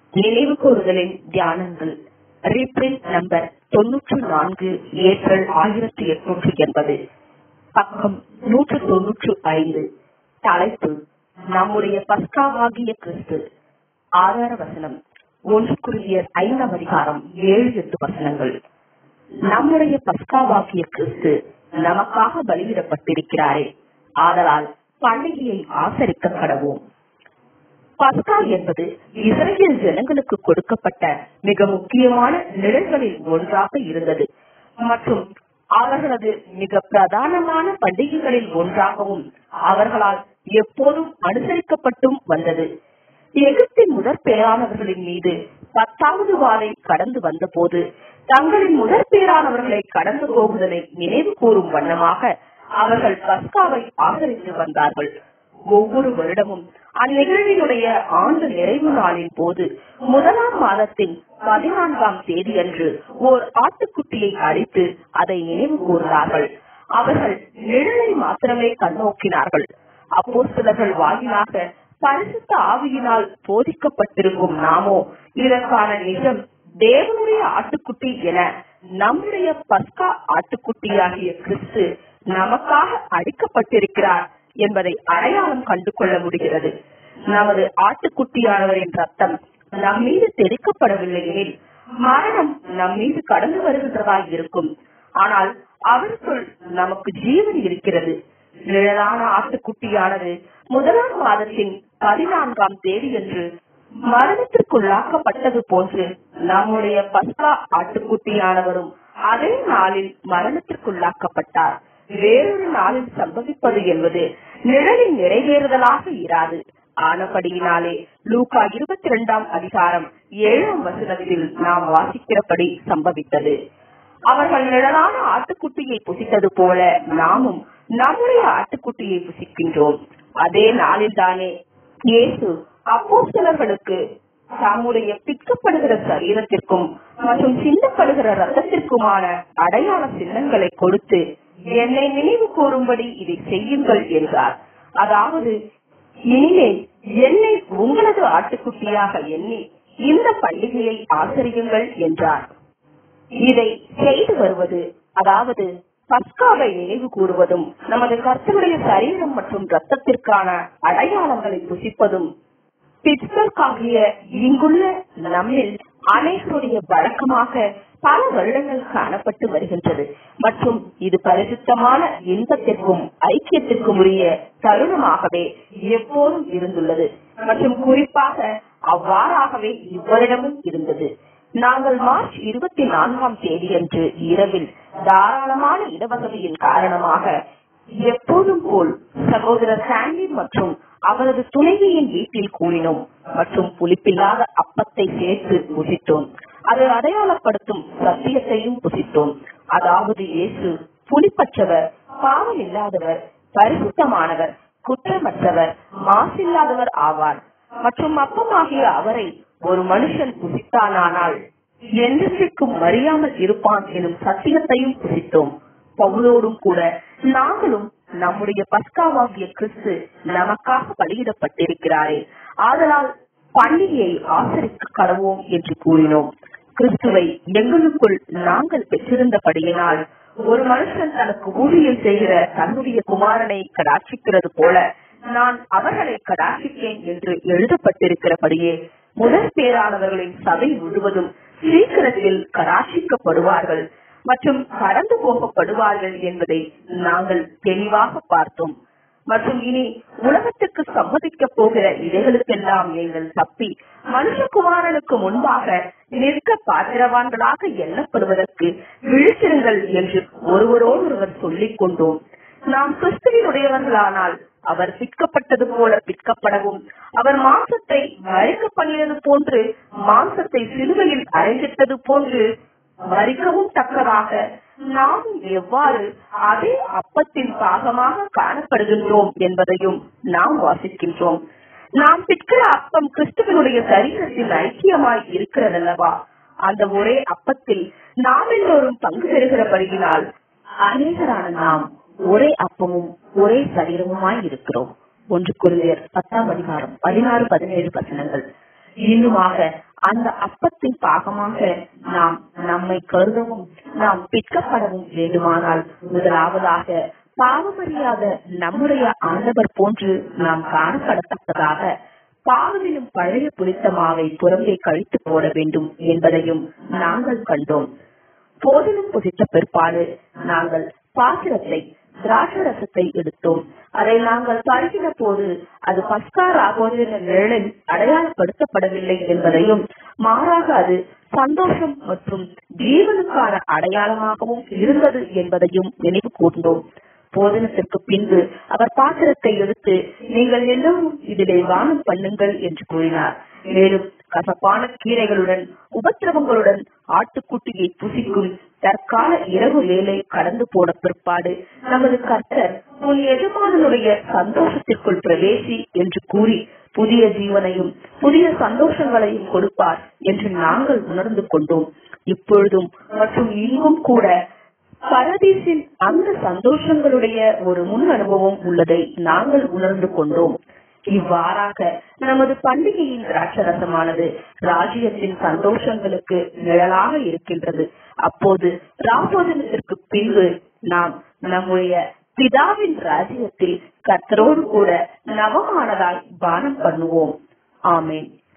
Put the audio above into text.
நினைவு கூறுதலின் தியானங்கள் reprint number தொன்னூற்று நான்கு ஏப்ரல் ஆயிரத்தி எட்நூற்று எண்பது பக்கம் நூற்று தொன்னூற்று ஐந்து தலைப்பு நம்முடைய பஸ்காவாகிய கிறிஸ்து ஆதார வசனம் ஒன்று குருவியர் ஐந்தாம் அதிகாரம் ஏழு எட்டு வசனங்கள் நம்முடைய பஸ்காவாகிய கிறிஸ்து நமக்காக பலியிடப்பட்டிருக்கிறாரே ஆதலால் பண்டிகையை ஆசரிக்க கடவோம் பஸ்கா என்பது இஸ்ரேல் ஜனங்களுக்கு கொடுக்கப்பட்ட மிக முக்கியமான நிழல்களில் ஒன்றாக இருந்தது மற்றும் அவர்களது மிக பிரதானமான பண்டிகைகளில் ஒன்றாகவும் அவர்களால் எப்போதும் அனுசரிக்கப்பட்டும் வந்தது எகிப்தின் முதற் பேரானவர்களின் மீது பத்தாவது வாரை கடந்து வந்தபோது தங்களின் முதற் பேரானவர்களை கடந்து போகுதலை நினைவு கூறும் வண்ணமாக அவர்கள் பஸ்காவை ஆதரித்து வந்தார்கள் ஒவ்வொரு வருடமும் அந்நிகழ்வினுடைய ஆண்டு நிறைவு நாளின் போது முதலாம் மாதத்தின் பதினான்காம் தேதி அன்று ஓர் ஆட்டுக்குட்டியை அடித்து அதை நினைவு கூர்ந்தார்கள் அவர்கள் நிழலை மாத்திரமே கண்ணோக்கினார்கள் அப்போ சிலர்கள் வாயிலாக பரிசுத்த ஆவியினால் போதிக்கப்பட்டிருக்கும் நாமோ இதற்கான நிஜம் தேவனுடைய ஆட்டுக்குட்டி என நம்முடைய பஸ்கா ஆட்டுக்குட்டியாகிய கிறிஸ்து நமக்காக அடிக்கப்பட்டிருக்கிறார் என்பதை அடையாளம் கண்டு கொள்ள முடிகிறது நமது ஆட்டுக்குட்டியானவரின் ரத்தம் நம் மீது தெரிக்கப்படவில்லை எனில் மரணம் நம் மீது கடந்து வருகின்றதாய் இருக்கும் ஆனால் அவருக்குள் நமக்கு ஜீவன் இருக்கிறது நிழலான ஆட்டுக்குட்டியானது முதலாம் மாதத்தின் பதினான்காம் தேதி என்று மரணத்திற்குள்ளாக்கப்பட்டது போன்று நம்முடைய பஸ்கா ஆட்டுக்குட்டியானவரும் அதே நாளில் மரணத்திற்குள்ளாக்கப்பட்டார் வேறொரு நாளில் சம்பவிப்பது என்பது நிழலின் நிறைவேறுதலாக இராது ஆனபடியினாலே லூகா இருபத்தி இரண்டாம் அதிகாரம் ஏழாம் வசனத்தில் நாம் வாசிக்கிறபடி சம்பவித்தது அவர்கள் நிழலான ஆட்டுக்குட்டியை புசித்தது போல நாமும் நம்முடைய ஆட்டுக்குட்டியை புசிக்கின்றோம் அதே நாளில்தானே இயேசு அப்போஸ்தலர்களுக்கு தம்முடைய பிற்கப்படுகிற சரீரத்திற்கும் மற்றும் சின்னப்படுகிற ரத்தத்திற்குமான அடையாள சின்னங்களை கொடுத்து என்னை நினைவு கூறும்படி இதை செய்யுங்கள் என்றார் அதாவது இனிமேல் என்னை உங்களது ஆட்டுக்குட்டியாக எண்ணி இந்த பண்டிகையை ஆசரியுங்கள் என்றார் இதை செய்து வருவது அதாவது பஸ்காவை நினைவு கூறுவதும் நமது கர்த்தருடைய சரீரம் மற்றும் ரத்தத்திற்கான அடையாளங்களை புசிப்பதும் பிட்ஸ்பர்க் ஆகிய இங்குள்ள நம்மில் அனைவருடைய வழக்கமாக பல வருடங்கள் காணப்பட்டு வருகின்றது மற்றும் இது பரிசுத்தமான இன்பத்திற்கும் ஐக்கியத்திற்கும் உரிய தருணமாகவே எப்போதும் இருந்துள்ளது மற்றும் குறிப்பாக அவ்வாறாகவே இவ்வரிடமும் இருந்தது நாங்கள் மார்ச் இருபத்தி நான்காம் தேதியன்று இரவில் தாராளமான இடவசதியின் காரணமாக எப்போதும் போல் சகோதரர் சாண்டி மற்றும் அவரது துணைவியின் வீட்டில் கூறினோம் மற்றும் புளிப்பில்லாத அப்பத்தை சேர்த்து புசித்தோம் அது அடையாளப்படுத்தும் சத்தியத்தையும் புசித்தோம் அதாவது இயேசு புலிப்பற்றவர் பாவம் இல்லாதவர் பரிசுத்தமானவர் குற்றமற்றவர் மாசில்லாதவர் ஆவார் மற்றும் அப்பமாகிய அவரை ஒரு மனுஷன் புசித்தானால் என்றைக்கும் மறியாமல் இருப்பான் எனும் சத்தியத்தையும் புசித்தோம் பவுலோடும் கூட நாங்களும் நம்முடைய பஸ்காவாகிய கிறிஸ்து நமக்காக பலியிடப்பட்டிருக்கிறாரே ஆதலால் பண்டிகையை ஆசரிக்க கடவோம் என்று கூறினோம் கிறிஸ்துவை எங்களுக்குள் நாங்கள் பெற்றிருந்தபடியினால் ஒரு மனுஷன் தனக்கு ஊழியம் செய்கிற தன்னுடைய குமாரனை கடாட்சிக்கிறது போல நான் அவர்களை கடாட்சித்தேன் என்று எழுதப்பட்டிருக்கிறபடியே முதல் பேரானவர்களின் சபை முழுவதும் சீக்கிரத்தில் கடாட்சிக்கப்படுவார்கள் மற்றும் கடந்து போகப்படுவார்கள் என்பதை நாங்கள் தெளிவாக பார்த்தோம் மற்றும் இனி உலகத்துக்கு சம்மதிக்க போகிற இதைகளுக்கெல்லாம் நீங்கள் தப்பி மனுஷகுமாரனுக்கு முன்பாக நிற்க பாத்திரவான்களாக எண்ணப்படுவதற்கு விழித்திருங்கள் என்று ஒருவரோடு ஒருவர் சொல்லிக் கொண்டோம் நாம் கிறிஸ்துவினுடையவர்களானால் அவர் பிற்கப்பட்டது போல பிற்கப்படவும் அவர் மாம்சத்தை மறைக்க பண்ணியது போன்று மாம்சத்தை சிலுவையில் அரைஞ்சிட்டது போன்று மறிக்கவும் தக்கதாக நாம் எவ்வாறு அதே அப்பத்தின் பாகமாக காணப்படுகின்றோம் என்பதையும் நாம் வாசிக்கின்றோம் நாம் பிற்கிற அப்பம் கிறிஸ்துவனுடைய சரீரத்தில் ஐக்கியமாய் இருக்கிறதல்லவா அந்த ஒரே அப்பத்தில் நாம் எல்லோரும் பங்கு பெறுகிறபடியினால் அநேகரான நாம் ஒரே அப்பமும் ஒரே சரீரமுமாய் இருக்கிறோம் ஒன்று குருவியர் பத்தாம் அதிகாரம் பதினாறு பதினேழு வசனங்கள் இன்னுமாக அந்த அப்பத்தின் பாகமாக நாம் நம்மை கருதவும் நாம் பிற்கப்படவும் வேண்டுமானால் முதலாவதாக பாவமறியாத நம்முடைய ஆண்டவர் போன்று நாம் காணப்படத்தக்கதாக பாவமெனும் பழைய புளித்த மாவை புறம்பே கழித்து போட வேண்டும் என்பதையும் நாங்கள் கண்டோம் போதிலும் புதித்த பிற்பாடு நாங்கள் பாத்திரத்தை திராட்சரசத்தை எடுத்தோம் அதை நாங்கள் பருகின போது அது பஸ்கா ராகோஜன நிழலில் அடையாளப்படுத்தப்படவில்லை என்பதையும் மாறாக அது சந்தோஷம் மற்றும் ஜீவனுக்கான அடையாளமாகவும் இருந்தது என்பதையும் நினைவு கூர்ந்தோம் போதனத்திற்கு பின்பு அவர் பாத்திரத்தை எடுத்து நீங்கள் எல்லோரும் இதிலே வானம் பண்ணுங்கள் என்று கூறினார் மேலும் கசப்பான கீரைகளுடன் உபத்திரவங்களுடன் ஆட்டுக்குட்டியை புசிக்கும் தற்கால இரவு வேலை கடந்து போன பிற்பாடு நமது கர்த்தர் உன் எஜமானனுடைய சந்தோஷத்திற்குள் பிரவேசி என்று கூறி புதிய ஜீவனையும் புதிய சந்தோஷங்களையும் கொடுப்பார் என்று நாங்கள் உணர்ந்து கொண்டோம் இப்பொழுதும் மற்றும் இங்கும் கூட பரதீசின் அந்த சந்தோஷங்களுடைய ஒரு முன் அனுபவம் உள்ளதை நாங்கள் உணர்ந்து கொண்டோம் இவ்வாறாக நமது பண்டிகையின் திராட்சரசமானது ராஜ்யத்தின் சந்தோஷங்களுக்கு நிழலாக இருக்கின்றது அப்போது ராபோதனத்திற்கு பின்பு நாம் நம்முடைய பிதாவின் ராஜ்யத்தில் கர்த்தரோடு கூட நவமானதாய் பானம் பண்ணுவோம் ஆமேன்